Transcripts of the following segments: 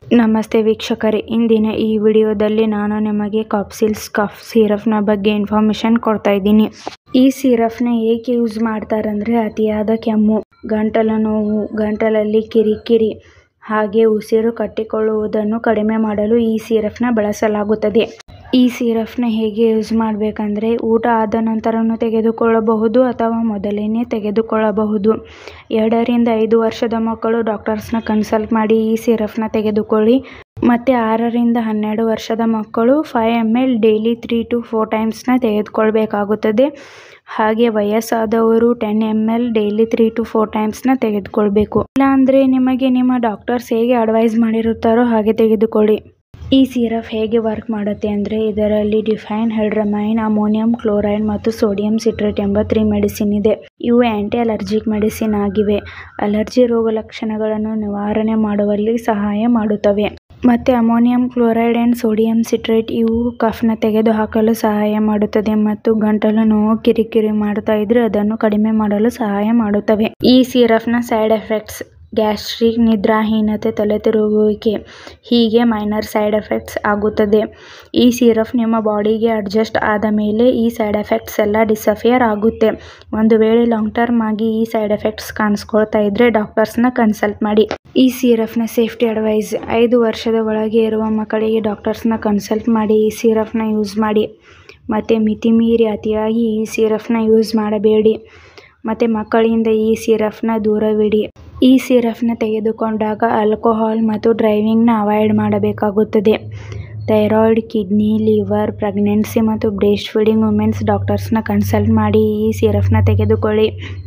ನಮಸ್ತೆ ವೀಕ್ಷಕರೇ ಇಂದಿನ ಈ ವಿಡಿಯೋದಲ್ಲಿ ನಾನು ನಿಮಗೆ ಕಾಪ್ಸಿಲ್ಸ್ ಕಫ್ ಸಿರಪ್ನ ಬಗ್ಗೆ ಇನ್ಫಾರ್ಮೇಷನ್ ಕೊಡ್ತಾ ಇದ್ದೀನಿ ಈ ಸಿರಪ್ನ ಏಕೆ ಯೂಸ್ ಮಾಡ್ತಾರಂದರೆ ಅತಿಯಾದ ಕೆಮ್ಮು ಗಂಟಲು ನೋವು ಗಂಟಲಲ್ಲಿ ಕಿರಿಕಿರಿ ಹಾಗೆ ಉಸಿರು ಕಟ್ಟಿಕೊಳ್ಳುವುದನ್ನು ಕಡಿಮೆ ಮಾಡಲು ಈ ಸಿರಪ್ನ ಬಳಸಲಾಗುತ್ತದೆ ಈ ಸಿರಪ್ನ ಹೇಗೆ ಯೂಸ್ ಮಾಡಬೇಕಂದ್ರೆ ಊಟ ಆದ ನಂತರನೂ ತೆಗೆದುಕೊಳ್ಳಬಹುದು ಅಥವಾ ಮೊದಲೇನೆ ತೆಗೆದುಕೊಳ್ಳಬಹುದು ಎರಡರಿಂದ ಐದು ವರ್ಷದ ಮಕ್ಕಳು ಡಾಕ್ಟರ್ಸ್ನ ಕನ್ಸಲ್ಟ್ ಮಾಡಿ ಈ ಸಿರಪ್ನ ತೆಗೆದುಕೊಳ್ಳಿ ಮತ್ತು ಆರರಿಂದ ಹನ್ನೆರಡು ವರ್ಷದ ಮಕ್ಕಳು five M L daily three to four ಟೈಮ್ಸ್ನ ತೆಗೆದುಕೊಳ್ಬೇಕಾಗುತ್ತದೆ ಹಾಗೆ ವಯಸ್ಸಾದವರು ten M L daily three to four ಟೈಮ್ಸ್ನ ತೆಗೆದುಕೊಳ್ಬೇಕು ಇಲ್ಲಾಂದರೆ ನಿಮಗೆ ನಿಮ್ಮ ಡಾಕ್ಟರ್ಸ್ ಹೇಗೆ ಅಡ್ವೈಸ್ ಮಾಡಿರುತ್ತಾರೋ ಹಾಗೆ ತೆಗೆದುಕೊಳ್ಳಿ ಈ ಸಿರಪ್ ಹೇಗೆ ವರ್ಕ್ ಮಾಡುತ್ತೆ ಅಂದರೆ ಇದರಲ್ಲಿ ಡಿಫೈನ್ ಹೆಡ್ರಮೈನ್ ಅಮೋನಿಯಂ ಕ್ಲೋರೈಡ್ ಮತ್ತು ಸೋಡಿಯಂ ಸಿಟ್ರೇಟ್ ಎಂಬ ತ್ರೀ ಮೆಡಿಸಿನ್ ಇದೆ ಇವು ಆ್ಯಂಟಿ ಅಲರ್ಜಿಕ್ ಮೆಡಿಸಿನ್ ಆಗಿವೆ ಅಲರ್ಜಿ ರೋಗ ಲಕ್ಷಣಗಳನ್ನು ನಿವಾರಣೆ ಮಾಡುವಲ್ಲಿ ಸಹಾಯ ಮಾಡುತ್ತವೆ ಮತ್ತು ammonium chloride and sodium citrate ಇವು ಕಫ್ನ ತೆಗೆದುಹಾಕಲು ಸಹಾಯ ಮಾಡುತ್ತದೆ ಮತ್ತು ಗಂಟಲು ನೋವು ಕಿರಿಕಿರಿ ಮಾಡ್ತಾ ಇದ್ರೆ ಅದನ್ನು ಕಡಿಮೆ ಮಾಡಲು ಸಹಾಯ ಮಾಡುತ್ತವೆ ಈ ಸಿರಪ್ನ ಸೈಡ್ ಎಫೆಕ್ಟ್ಸ್ ಗ್ಯಾಸ್ಟ್ರಿಕ್ ನಿದ್ರಾಹೀನತೆ ತಲೆ ತಿರುಗುವಿಕೆ ಹೀಗೆ ಮೈನರ್ ಸೈಡ್ ಎಫೆಕ್ಟ್ಸ್ ಆಗುತ್ತದೆ ಈ ಸಿರಪ್ ನಿಮ್ಮ ಬಾಡಿಗೆ ಅಡ್ಜಸ್ಟ್ ಆದ ಮೇಲೆ ಈ ಸೈಡ್ ಎಫೆಕ್ಟ್ಸ್ ಎಲ್ಲ ಡಿಸಫಿಯರ್ ಆಗುತ್ತೆ ಒಂದು ವೇಳೆ ಲಾಂಗ್ ಟರ್ಮ್ ಆಗಿ ಈ ಸೈಡ್ ಎಫೆಕ್ಟ್ಸ್ ಕಾಣಿಸ್ಕೊಳ್ತಾ ಇದ್ರೆ ಡಾಕ್ಟರ್ಸ್ನ ಕನ್ಸಲ್ಟ್ ಮಾಡಿ ಈ ಸಿರಪ್ನ ಸೇಫ್ಟಿ ಅಡ್ವೈಸ್ ಐದು ವರ್ಷದ ಒಳಗೆ ಇರುವ ಮಕ್ಕಳಿಗೆ ಡಾಕ್ಟರ್ಸ್ನ ಕನ್ಸಲ್ಟ್ ಮಾಡಿ ಈ ಸಿರಪ್ನ ಯೂಸ್ ಮಾಡಿ ಮತ್ತು ಮಿತಿಮೀರಿ ಅತಿಯಾಗಿ ಈ ಸಿರಪ್ನ ಯೂಸ್ ಮಾಡಬೇಡಿ ಮತ್ತು ಮಕ್ಕಳಿಂದ ಈ ಸಿರಪ್ನ ದೂರವಿಡಿ ಈ ಸಿರಪ್ನ ತೆಗೆದುಕೊಂಡಾಗ ಆಲ್ಕೋಹಾಲ್ ಮತ್ತು ಡ್ರೈವಿಂಗ್ನ ಅವಾಯ್ಡ್ ಮಾಡಬೇಕಾಗುತ್ತದೆ ಥೈರಾಯ್ಡ್ ಕಿಡ್ನಿ ಲಿವರ್ ಪ್ರೆಗ್ನೆನ್ಸಿ ಮತ್ತು ಬ್ರೆಸ್ಟ್ ಫೀಡಿಂಗ್ ವುಮೆನ್ಸ್ ಡಾಕ್ಟರ್ಸ್ನ ಕನ್ಸಲ್ಟ್ ಮಾಡಿ ಈ ಸಿರಪ್ನ ತೆಗೆದುಕೊಳ್ಳಿ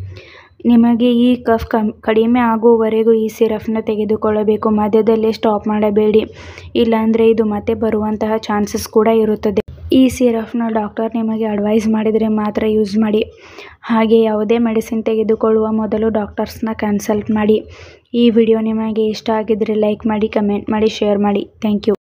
ನಿಮಗೆ ಈ ಕಫ್ ಕಮ್ ಕಡಿಮೆ ಆಗುವವರೆಗೂ ಈ ಸಿರಪ್ನ ತೆಗೆದುಕೊಳ್ಳಬೇಕು ಮಧ್ಯದಲ್ಲೇ ಸ್ಟಾಪ್ ಮಾಡಬೇಡಿ ಇಲ್ಲಾಂದರೆ ಇದು ಮತ್ತೆ ಬರುವಂತಹ ಚಾನ್ಸಸ್ ಕೂಡ ಇರುತ್ತದೆ ಈ ಸಿರಪ್ನ ಡಾಕ್ಟರ್ ನಿಮಗೆ ಅಡ್ವೈಸ್ ಮಾಡಿದರೆ ಮಾತ್ರ ಯೂಸ್ ಮಾಡಿ ಹಾಗೆ ಯಾವುದೇ ಮೆಡಿಸಿನ್ ತೆಗೆದುಕೊಳ್ಳುವ ಮೊದಲು ಡಾಕ್ಟರ್ಸ್ನ ಕನ್ಸಲ್ಟ್ ಮಾಡಿ ಈ ವಿಡಿಯೋ ನಿಮಗೆ ಇಷ್ಟ ಆಗಿದ್ದರೆ ಲೈಕ್ ಮಾಡಿ ಕಮೆಂಟ್ ಮಾಡಿ ಶೇರ್ ಮಾಡಿ ಥ್ಯಾಂಕ್ ಯು